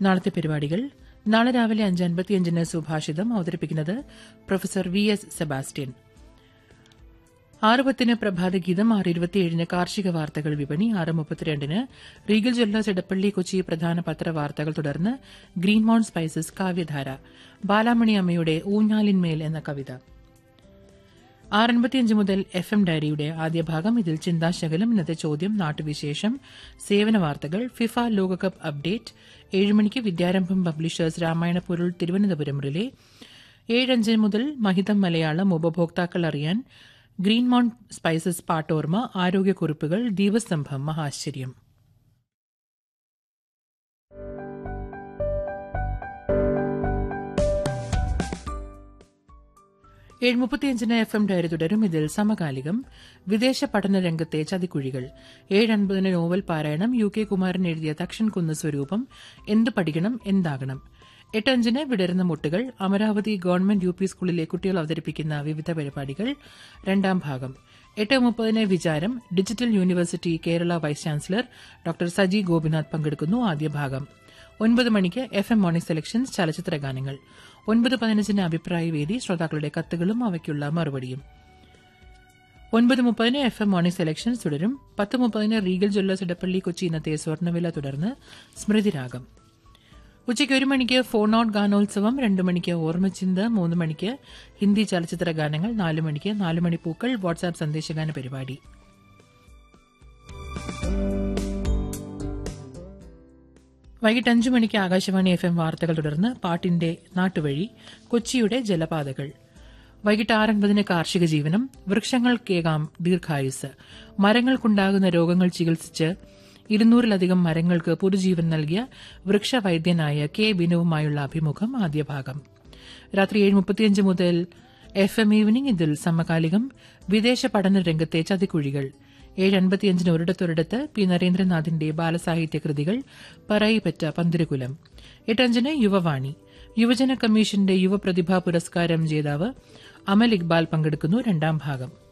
നാളത്തെ പരിപാടികൾ നാളെ രാവിലെ അഞ്ച് അൻപത്തിയഞ്ചിന് സുഭാഷിതം അവതരിപ്പിക്കുന്നത് പ്രൊഫസർ വി എസ് സെബാസ്റ്റ്യൻ ആറ് പത്തിന് പ്രഭാതഗീതം ആറ് ഇരുപത്തിയേഴിന് കാർഷിക വാർത്തകൾ വിപണി ആറ് മുപ്പത്തിരണ്ടിന് റീഗൽ ജ്വല്ലേഴ്സ് ഇടപ്പള്ളി കൊച്ചി പ്രധാന പത്രവാർത്തകൾ തുടർന്ന് ഗ്രീൻ മൗണ്ട് സ്പൈസസ് കാവ്യധാര ബാലാമണി അമ്മയുടെ ഊഞ്ഞാലിന്മേൽ എന്ന കവിത ആറൻപത്തിയഞ്ച് മുതൽ എഫ് എം ഡയറിയുടെ ആദ്യ ഭാഗം ഇതിൽ ചിന്താശകലം ഇന്നത്തെ ചോദ്യം നാട്ടുവിശേഷം സേവന വാർത്തകൾ ഫിഫ ലോകകപ്പ് അപ്ഡേറ്റ് ഏഴുമണിക്ക് വിദ്യാരംഭം പബ്ലിഷേഴ്സ് രാമായണ പൊരുൾ തിരുവനന്തപുരം റിലേ ഏഴഞ്ച് മുതൽ മഹിതം മലയാളം ഉപഭോക്താക്കൾ അറിയാൻ ഗ്രീൻ മൗണ്ട് സ്പൈസസ് പാട്ടോർമ ആരോഗ്യക്കുറിപ്പുകൾ ദീപസ്തംഭം മഹാശ്ചര്യം ഏഴ് മുപ്പത്തിയഞ്ചിന് എഫ് എം ഡയറി തുടരും ഇതിൽ സമകാലികം വിദേശ പഠന രംഗത്തെ ചതിക്കുഴികൾ ഏഴ് അൻപതിന് നോവൽ പാരായണം യു കെ കുമാരൻ എഴുതിയ തക്ഷൻ കുന്ന് സ്വരൂപം എന്ത് പഠിക്കണം എന്താകണം എട്ടഞ്ചിന് വിടരുന്ന മുട്ടുകൾ അമരാവതി ഗവൺമെന്റ് യു പി സ്കൂളിലെ കുട്ടികൾ അവതരിപ്പിക്കുന്ന വിവിധ പരിപാടികൾ രണ്ടാം ഭാഗം എട്ട് മുപ്പതിന് വിചാരം digital university Kerala vice chancellor doctor Saji Gopinath പങ്കെടുക്കുന്നു ആദ്യ ഭാഗം ഒൻപത് മണിക്ക് എഫ് എം മോർണിംഗ് സെലക്ഷൻസ് ചലച്ചിത്ര ഗാനങ്ങൾ ഒൻപത് പതിനഞ്ചിന് അഭിപ്രായ വേദി ശ്രോതാക്കളുടെ കത്തുകളും അവയ്ക്കുള്ള മറുപടിയും ഒൻപത് മുപ്പതിന് എഫ് എം മോർണിംഗ് സെലക്ഷൻസ് തുടരും പത്ത് മുപ്പതിന് റീഗൽ ജ്വല്ലേഴ്സ് ഇടപ്പള്ളി കൊച്ചി ഇന്നത്തെ സ്വർണ്ണവില തുടർന്ന് സ്മൃതിരാഗം ഉച്ചയ്ക്ക് ഒരു മണിക്ക് ഫോൺ ഔട്ട് ഗാനോത്സവം രണ്ട് മണിക്ക് ഓർമ്മച്ചിന്ത മൂന്ന് മണിക്ക് ഹിന്ദി ചലച്ചിത്ര ഗാനങ്ങൾ നാല് മണിക്ക് നാല് മണി പൂക്കൾ വാട്സാപ്പ് സന്ദേശഗാന പരിപാടി വൈകിട്ട് അഞ്ചു മണിക്ക് ആകാശവാണി എഫ് എം വാർത്തകൾ തുടർന്ന് പാട്ടിന്റെ നാട്ടുവഴി കൊച്ചിയുടെ ജലപാതകൾ വൈകിട്ട് ആറൻപതിന് കാർഷിക ജീവനം വൃക്ഷങ്ങൾക്കേകാം ദീർഘായുസ് മരങ്ങൾക്കുണ്ടാകുന്ന രോഗങ്ങൾ ചികിത്സിച്ച് ഇരുന്നൂറിലധികം മരങ്ങൾക്ക് പുതുജീവൻ നൽകിയ വൃക്ഷവൈദ്യനായ കെ ബിനുവുമായുള്ള അഭിമുഖം ആദ്യ ഭാഗം രാത്രി ഏഴ് മുപ്പത്തിയഞ്ച് മുതൽ എഫ് എം ഈവനിംഗ് ഇതിൽ സമകാലികം വിദേശ പഠന രംഗത്തെ ചതിക്കുഴികൾ ഏഴ് അൻപത്തിയഞ്ചിന് ഒരിടത്തൊരിടത്ത് പി നരേന്ദ്രനാഥിന്റെ ബാലസാഹിത്യ കൃതികൾ പറയിപ്പറ്റ പന്തിരുകുലം എട്ടഞ്ചിന് യുവവാണി യുവജന കമ്മീഷന്റെ യുവപ്രതിഭാ പുരസ്കാരം ജേതാവ് അമൽ ഇക്ബാൽ പങ്കെടുക്കുന്നു രണ്ടാം ഭാഗം